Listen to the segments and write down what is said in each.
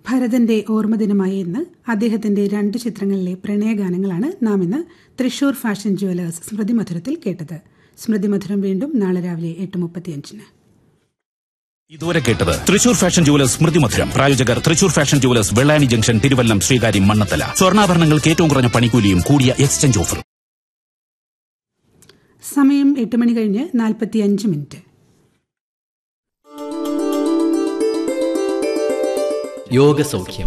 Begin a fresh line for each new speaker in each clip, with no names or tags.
ഭരതന്റെ ഓർമ്മദിനമായ ഇന്ന് അദ്ദേഹത്തിന്റെ രണ്ട് ചിത്രങ്ങളിലെ പ്രണയഗാനങ്ങളാണ് നാം ഇന്ന് തൃശൂർ ഫാഷൻ ജുവലേഴ്സ് സ്മൃതി മധുരത്തിൽ കേട്ടത് സ്മൃതി മധുരം വീണ്ടും നാളെ രാവിലെ എട്ട് മുപ്പത്തിയഞ്ചിന്
ഇതുവരെ കേട്ടത് തൃശൂർ ഫാഷൻ ജുവലേഴ്സ് സ്മൃതി മധുരം പ്രായോജകർ Thrissur fashion jewellers Vellani junction Thiruvallam Sreekaryam Mannanthala സ്വർണ്ണാഭരണങ്ങൾക്ക് ഏറ്റവും കുറഞ്ഞ പണിക്കൂലിയും കൂടിയ എക്സ്ചേഞ്ച് ഓഫറും
സമയം എട്ട് മണി കഴിഞ്ഞ് നാൽപ്പത്തിയഞ്ച് മിനിറ്റ്
യോഗസൗഖ്യം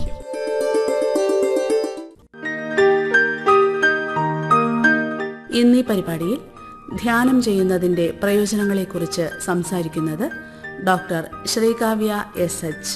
ഇന്നീ പരിപാടിയിൽ ധ്യാനം ചെയ്യുന്നതിന്റെ പ്രയോജനങ്ങളെക്കുറിച്ച് സംസാരിക്കുന്നത് ഡോക്ടർ ശ്രീകാവ്യ എസ് എച്ച്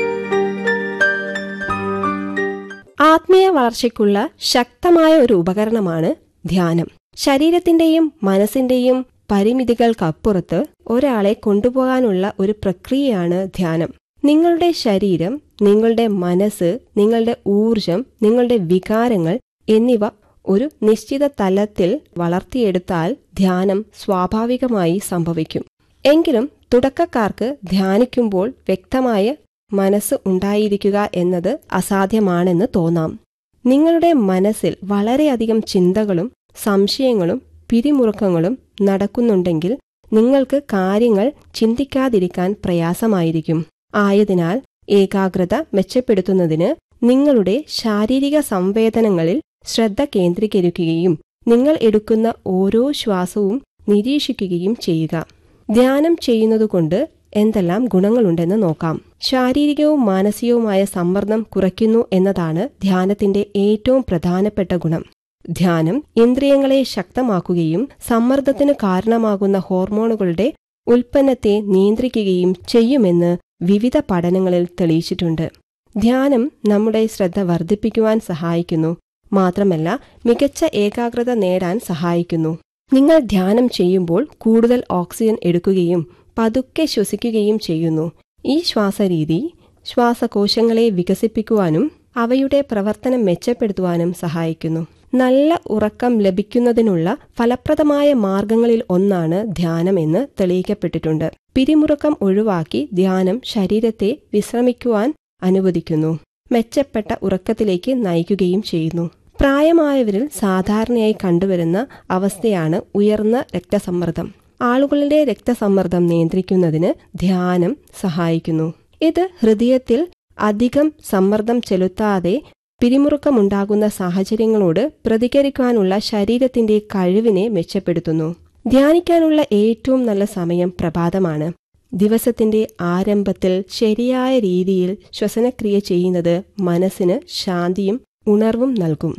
ആത്മീയ വളർച്ചയ്ക്കുള്ള ശക്തമായ ഒരു ഉപകരണമാണ് ധ്യാനം ശരീരത്തിന്റെയും മനസ്സിന്റെയും പരിമിതികൾക്കപ്പുറത്ത് ഒരാളെ കൊണ്ടുപോകാനുള്ള ഒരു പ്രക്രിയയാണ് ധ്യാനം നിങ്ങളുടെ ശരീരം നിങ്ങളുടെ മനസ്സ് നിങ്ങളുടെ ഊർജം നിങ്ങളുടെ വികാരങ്ങൾ എന്നിവ ഒരു നിശ്ചിത തലത്തിൽ വളർത്തിയെടുത്താൽ ധ്യാനം സ്വാഭാവികമായി സംഭവിക്കും എങ്കിലും തുടക്കക്കാർക്ക് ധ്യാനിക്കുമ്പോൾ വ്യക്തമായ മനസ്സ് ഉണ്ടായിരിക്കുക എന്നത് അസാധ്യമാണെന്ന് തോന്നാം നിങ്ങളുടെ മനസ്സിൽ വളരെയധികം ചിന്തകളും സംശയങ്ങളും പിരിമുറുക്കങ്ങളും നടക്കുന്നുണ്ടെങ്കിൽ നിങ്ങൾക്ക് കാര്യങ്ങൾ ചിന്തിക്കാതിരിക്കാൻ പ്രയാസമായിരിക്കും ആയതിനാൽ ഏകാഗ്രത മെച്ചപ്പെടുത്തുന്നതിന് നിങ്ങളുടെ ശാരീരിക സംവേദനങ്ങളിൽ ശ്രദ്ധ കേന്ദ്രീകരിക്കുകയും നിങ്ങൾ എടുക്കുന്ന ഓരോ ശ്വാസവും നിരീക്ഷിക്കുകയും ചെയ്യുക ധ്യാനം ചെയ്യുന്നതുകൊണ്ട് എന്തെല്ലാം ഗുണങ്ങളുണ്ടെന്ന് നോക്കാം ശാരീരികവും മാനസികവുമായ സമ്മർദ്ദം കുറയ്ക്കുന്നു എന്നതാണ് ധ്യാനത്തിന്റെ ഏറ്റവും പ്രധാനപ്പെട്ട ഗുണം ധ്യാനം ഇന്ദ്രിയങ്ങളെ ശക്തമാക്കുകയും സമ്മർദ്ദത്തിന് കാരണമാകുന്ന ഹോർമോണുകളുടെ ഉൽപ്പന്നത്തെ നിയന്ത്രിക്കുകയും ചെയ്യുമെന്ന് വിവിധ പഠനങ്ങളിൽ തെളിയിച്ചിട്ടുണ്ട് ധ്യാനം നമ്മുടെ ശ്രദ്ധ വർദ്ധിപ്പിക്കുവാൻ സഹായിക്കുന്നു മാത്രമല്ല മികച്ച ഏകാഗ്രത നേടാൻ സഹായിക്കുന്നു നിങ്ങൾ ധ്യാനം ചെയ്യുമ്പോൾ കൂടുതൽ ഓക്സിജൻ എടുക്കുകയും പതുക്കെ ശ്വസിക്കുകയും ചെയ്യുന്നു ഈ ശ്വാസരീതി ശ്വാസകോശങ്ങളെ വികസിപ്പിക്കുവാനും അവയുടെ പ്രവർത്തനം മെച്ചപ്പെടുത്തുവാനും സഹായിക്കുന്നു നല്ല ഉറക്കം ലഭിക്കുന്നതിനുള്ള ഫലപ്രദമായ മാർഗങ്ങളിൽ ഒന്നാണ് ധ്യാനം എന്ന് തെളിയിക്കപ്പെട്ടിട്ടുണ്ട് പിരിമുറുക്കം ഒഴിവാക്കി ധ്യാനം ശരീരത്തെ വിശ്രമിക്കുവാൻ അനുവദിക്കുന്നു മെച്ചപ്പെട്ട ഉറക്കത്തിലേക്ക് നയിക്കുകയും ചെയ്യുന്നു പ്രായമായവരിൽ സാധാരണയായി കണ്ടുവരുന്ന അവസ്ഥയാണ് ഉയർന്ന രക്തസമ്മർദ്ദം ആളുകളുടെ രക്തസമ്മർദ്ദം നിയന്ത്രിക്കുന്നതിന് ധ്യാനം സഹായിക്കുന്നു ഇത് ഹൃദയത്തിൽ അധികം സമ്മർദ്ദം ചെലുത്താതെ പിരിമുറുക്കമുണ്ടാകുന്ന സാഹചര്യങ്ങളോട് പ്രതികരിക്കാനുള്ള ശരീരത്തിന്റെ കഴിവിനെ മെച്ചപ്പെടുത്തുന്നു ധ്യാനിക്കാനുള്ള ഏറ്റവും നല്ല സമയം പ്രഭാതമാണ് ദിവസത്തിന്റെ ആരംഭത്തിൽ ശരിയായ രീതിയിൽ ശ്വസനക്രിയ ചെയ്യുന്നത് മനസ്സിന് ശാന്തിയും ഉണർവും നൽകും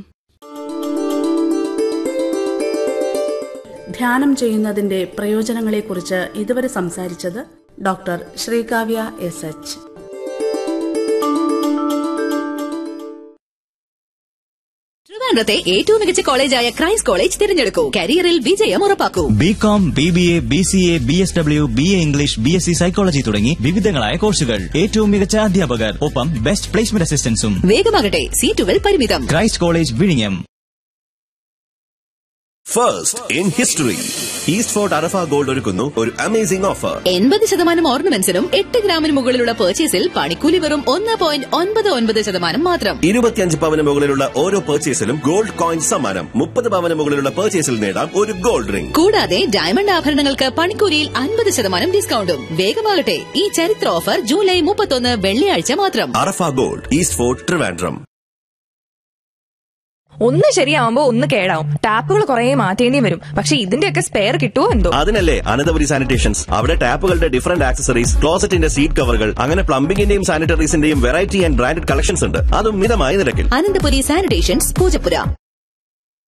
ധ്യാനം ചെയ്യുന്നതിന്റെ പ്രയോജനങ്ങളെക്കുറിച്ച് ഇതുവരെ സംസാരിച്ചത് ഡോക്ടർ ശ്രീകാവ്യ എസ് എച്ച്
ട്രിവാൻഡ്രത്തെ ഏറ്റവും മികച്ച കോളേജായ ക്രൈസ്റ്റ് കോളേജ് തിരഞ്ഞെടുക്കൂ കരിയറിൽ വിജയം ഉറപ്പാക്കൂ
B Com B B A B C A B S W B A English B S C psychology തുടങ്ങി വിവിധങ്ങളായ കോഴ്സുകൾ ഏറ്റവും മികച്ച അധ്യാപകർ ഒപ്പം ബെസ്റ്റ് പ്ലേസ്മെന്റ് അസിസ്റ്റൻസും
വേഗമാകട്ടെ സീറ്റുകൾ പരിമിതം
ക്രൈസ്റ്റ് കോളേജ് വിഴിഞ്ഞം
first in history East Fort Arafa gold ഒരുക്കുന്നു ഒരു അമേസിംഗ് ഓഫർ
എൺപത് ശതമാനം ഓർണമെന്റ്സിനും എട്ട് ഗ്രാമിന് മുകളിലുള്ള പർച്ചേസിൽ പണിക്കൂലി വെറും ഒന്ന് പോയിന്റ് ഒൻപത് ഒൻപത് ശതമാനം മാത്രം
ഇരുപത്തിയഞ്ച് പവന് മുകളിലുള്ള ഓരോ പർച്ചേസിലും ഗോൾഡ് കോയിൻ സമ്മാനം മുപ്പത് പവന് മുകളിലുള്ള പർച്ചേസിൽ നേടാം ഒരു ഗോൾഡ് റിംഗ്
കൂടാതെ ഡയമണ്ട് ആഭരണങ്ങൾക്ക് പണിക്കൂലിയിൽ അൻപത് ശതമാനം ഡിസ്കൗണ്ടും വേഗമാകട്ടെ ഈ ചരിത്ര ഓഫർ ജൂലൈ മുപ്പത്തൊന്ന് വെള്ളിയാഴ്ച മാത്രം
Arafa gold East Fort Trivandrum
ഒന്ന് ശരിയാവുമ്പോ ഒന്ന് കേടാവും ടാപ്പുകൾ കുറെ മാറ്റേണ്ടി വരും പക്ഷെ ഇതിന്റെയൊക്കെ സ്പെയർ കിട്ടുമോ എന്തോ
അതിനല്ലേ അനന്തപുരി സാനിറ്റേഷൻസ് അവിടെ ടാപ്പുകളുടെ ഡിഫറന്റ് ആക്സസറീസ് ക്ലോസറ്റിന്റെ സീറ്റ് കവറുകൾ അങ്ങനെ പ്ലംബിംഗിന്റെയും സാനിറ്ററീസിന്റെയും വെറൈറ്റി ആൻഡ് ബ്രാൻഡഡ് കളക്ഷൻസ് ഉണ്ട് അതും മിതമായ നിരക്കിൽ
അനന്തപുരി സാനിറ്റേഷൻസ് പൂജപ്പുര